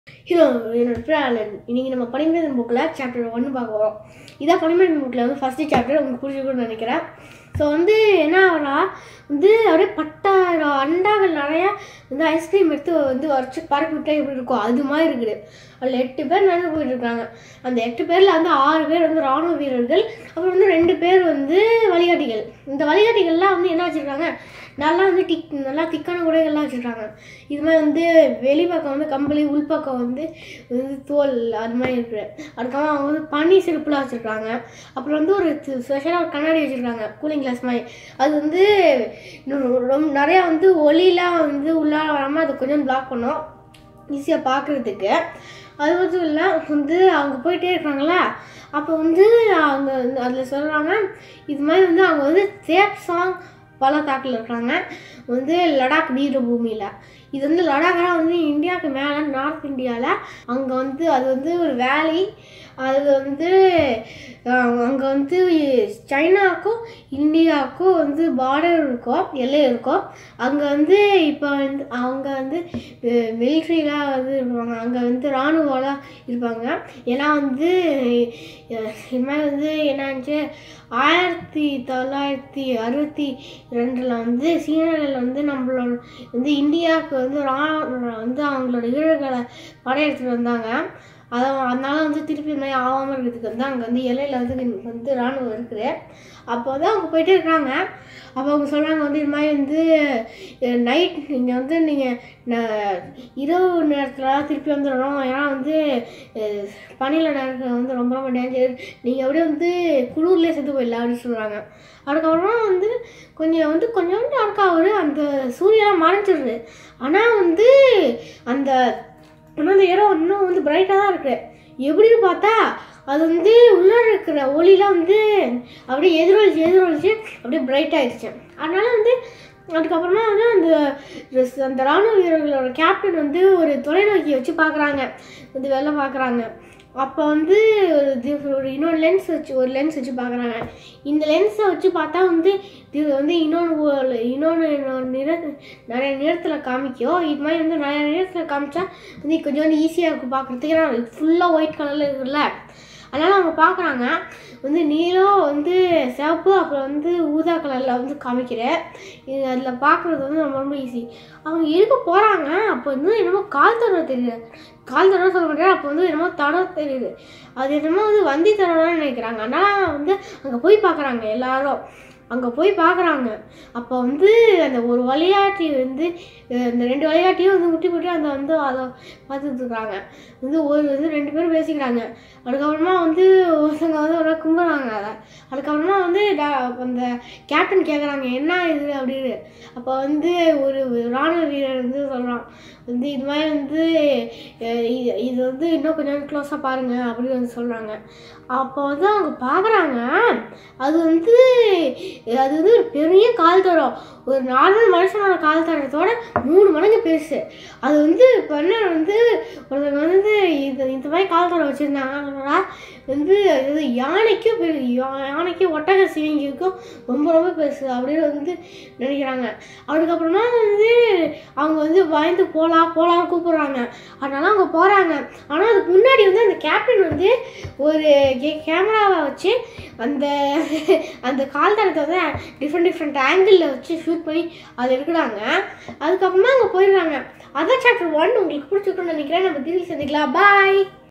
hello என்னோட பேர் Alan இன்னைக்கு நம்ம பனிமனிதன் புக்கில் சாப்டர் ஒன்று பார்க்க போகிறோம் இதான் பனிமனிதன் புக்கில் வந்து ஃபஸ்ட்டு சாப்டர் உங்களுக்கு பிடிச்சிருக்கும்னு நினைக்கிறேன் ஸோ வந்து என்ன ஆகுனா வந்து அப்படியே பட்டாயிரம் அண்டாகள் நிறையா வந்து ஐஸ்கிரீம் எடுத்து வந்து வரைச்சி பரப்பி விட்டா எப்படி இருக்கும் அது மாதிரி இருக்குது அதில் எட்டு பேர் நடந்து போயிட்டு இருக்காங்க அந்த எட்டு பேரில் வந்து ஆறு பேர் வந்து ராணுவ வீரர்கள் அப்புறம் வந்து ரெண்டு பேர் வந்து வழிகாட்டிகள் இந்த வழிகாட்டிகள்லாம் வந்து என்ன வச்சுருக்காங்க நல்லா வந்து டிக் நல்லா திக்கான உடைகள்லாம் வச்சுருக்காங்க இது மாதிரி வந்து வெளிப்பக்கம் வந்து கம்பளி உள்பக்கம் வந்து வந்து தோல் அது மாதிரி இருக்குது அதுக்கப்புறம் அவங்க வந்து பனி செருப்புலாம் வச்சுருக்காங்க அப்புறம் வந்து ஒரு ஸ்பெஷலாக ஒரு கண்ணாடி வச்சுருக்காங்க கூலிங் கிளாஸ் மாதிரி அது வந்து இன்னும் ரொம்ப நிறையா வந்து ஒளிலாம் வந்து உள்ளார வராமல் அது கொஞ்சம் பிளாக் பண்ணோம் ஈஸியாக பார்க்குறதுக்கு அது மட்டும் இல்லை வந்து அவங்க போயிட்டே இருக்காங்களா அப்போ வந்து அவங்க வந்து அதில் சொல்கிறாங்க இது மாதிரி வந்து அவங்க வந்து சேப் சாங் பள்ளத்தாக்கில் இருக்காங்க வந்து லடாக் நீர் பூமியில் இது வந்து லடாக்லாம் வந்து இந்தியாவுக்கு மேலே நார்த் இந்தியாவில் அங்கே வந்து அது வந்து ஒரு வேலி அது வந்து அங்கே வந்து சைனாவுக்கும் இந்தியாவுக்கும் வந்து பார்டர் இருக்கும் எல்லை இருக்கும் அங்கே வந்து இப்போ வந்து அவங்க வந்து மிலிட்ரிலாம் வந்து இருப்பாங்க அங்கே வந்து இராணுவம்லாம் இருப்பாங்க ஏன்னா வந்து இது மாதிரி வந்து என்னாச்சு ஆயிரத்தி தொள்ளாயிரத்தி அறுபத்தி ரெண்டில் வந்து சீனர்கள் வந்து நம்மளோட வந்து இந்தியாவுக்கு வந்து ராணுவ வந்து அவங்களோட வீரர்களை படையெடுத்துட்டு வந்தாங்க அதை அதனால வந்து திருப்பி இந்த மாதிரி ஆகாமல் இருக்கிறதுக்கு வந்து அங்கே வந்து எல்லையில் வந்து வந்து இராணுவம் இருக்குது அப்போ வந்து அவங்க போயிட்டே இருக்காங்க அப்போ அவங்க சொல்கிறாங்க வந்து இது மாதிரி வந்து நைட் நீங்கள் வந்து நீங்கள் இரவு நேரத்தில் திருப்பி வந்துடணும் ஏன்னா வந்து பனியில் நேரத்தில் வந்து ரொம்ப ரொம்ப டேஞ்சர் நீங்கள் அப்படியே வந்து குளிர்லேயே செத்து போயிடலாம் அப்படின்னு சொல்கிறாங்க அதுக்கப்புறமா வந்து கொஞ்சம் வந்து கொஞ்சோண்டு அடுக்காவது அந்த சூரியலாம் மறைஞ்சிடுது ஆனால் வந்து அந்த ஆனால் அந்த இடம் இன்னும் வந்து பிரைட்டாக தான் இருக்குது எப்படின்னு பார்த்தா அது வந்து உள்ளே இருக்கிற ஒளிலாம் வந்து அப்படியே எதிரொலிச்சு எதிரொலிச்சு அப்படியே பிரைட் ஆயிடுச்சு அதனால வந்து அதுக்கப்புறமா வந்து அந்த அந்த ராணுவ வீரர்களோட கேப்டன் வந்து ஒரு தொலைநோக்கி வச்சு பார்க்குறாங்க வந்து வெளில பார்க்குறாங்க அப்போ வந்து ஒரு ஒரு இன்னொரு லென்ஸ் வச்சு ஒரு லென்ஸ் வச்சு பார்க்குறாங்க இந்த லென்ஸை வச்சு பார்த்தா வந்து இது வந்து இன்னொன்று இன்னொன்று நிற நிறைய நிறத்தில் காமிக்கும் இது மாதிரி வந்து நிறைய நிறத்தில் காமிச்சா வந்து கொஞ்சம் வந்து ஈஸியாக இருக்கும் பார்க்குறதுக்கு ஏன்னா ஃபுல்லாக ஒயிட் கலரில் இருக்குல்ல அதனால் அவங்க பார்க்குறாங்க வந்து நீலம் வந்து சிவப்பு அப்புறம் வந்து ஊதா கலரில் வந்து காமிக்கிறேன் இது அதில் பார்க்குறது வந்து ரொம்ப ரொம்ப ஈஸி அவங்க இருக்க போகிறாங்க அப்போ வந்து என்னமோ கால் தரம் தெரியுது கால் தரம் சொல்ல மாட்டேன் அப்போ வந்து என்னமோ தடம் தெரியுது அது என்னமோ வந்து வந்தி தரம்னு நினைக்கிறாங்க ஆனால் வந்து அங்கே போய் பார்க்குறாங்க எல்லாரும் அங்கே போய் பார்க்குறாங்க அப்போ வந்து அந்த ஒரு விளையாட்டி வந்து அந்த ரெண்டு விளையாட்டியும் வந்து முட்டி முட்டி அந்த வந்து அதை பார்த்துட்டு இருக்காங்க வந்து ஒரு வந்து ரெண்டு பேரும் பேசிக்கிறாங்க அதுக்கப்புறமா வந்து ஒருத்தங்க வந்து ஒரு கும்பிட்றாங்க அதை அதுக்கப்புறமா வந்து அந்த கேப்டன் கேட்குறாங்க என்ன இது அப்படின்னு அப்போ வந்து ஒரு இராணுவ வீரர் வந்து சொல்கிறான் வந்து இது மாதிரி வந்து இது வந்து இன்னும் கொஞ்சம் க்ளோஸாக பாருங்கள் அப்படின்னு வந்து சொல்கிறாங்க அப்போ வந்து அவங்க பார்க்குறாங்க அது வந்து அது வந்து ஒரு பெரிய கால் தரம் ஒரு நார்மல் மனுஷனோட கால் தரத்தோட மூணு மடங்கு பெருசு அது வந்து இப்போ என்ன வந்து ஒருத்தவங்க வந்து இது இந்த மாதிரி கால் தரம் வச்சுருந்தாங்கன்னா வந்து இது யானைக்கும் பெரு யானைக்கும் ஒட்டக சிவிங்கிக்கும் ரொம்ப ரொம்ப பெருசு அப்படின்னு வந்து நினைக்கிறாங்க அதுக்கப்புறமா வந்து அவங்க வந்து பயந்து போகலாம் போகலாம் கூப்பிட்றாங்க அதனால அவங்க போகிறாங்க ஆனால் அதுக்கு முன்னாடி வந்து அந்த கேப்டன் வந்து ஒரு கேமராவை வச்சு அந்த அந்த கால் தரத்தை வந்து டிஃப்ரெண்ட் டிஃப்ரெண்ட் ஆங்கிளில் வச்சு ஷூட் பண்ணி அதை எடுக்கிறாங்க அதுக்கப்புறமா அங்கே போயிடுறாங்க அதான் சாப்டர் ஒன் உங்களுக்கு பிடிச்சிருக்குன்னு நினைக்கிறேன் நம்ம திரும்பி சந்திக்கலாம் பாய்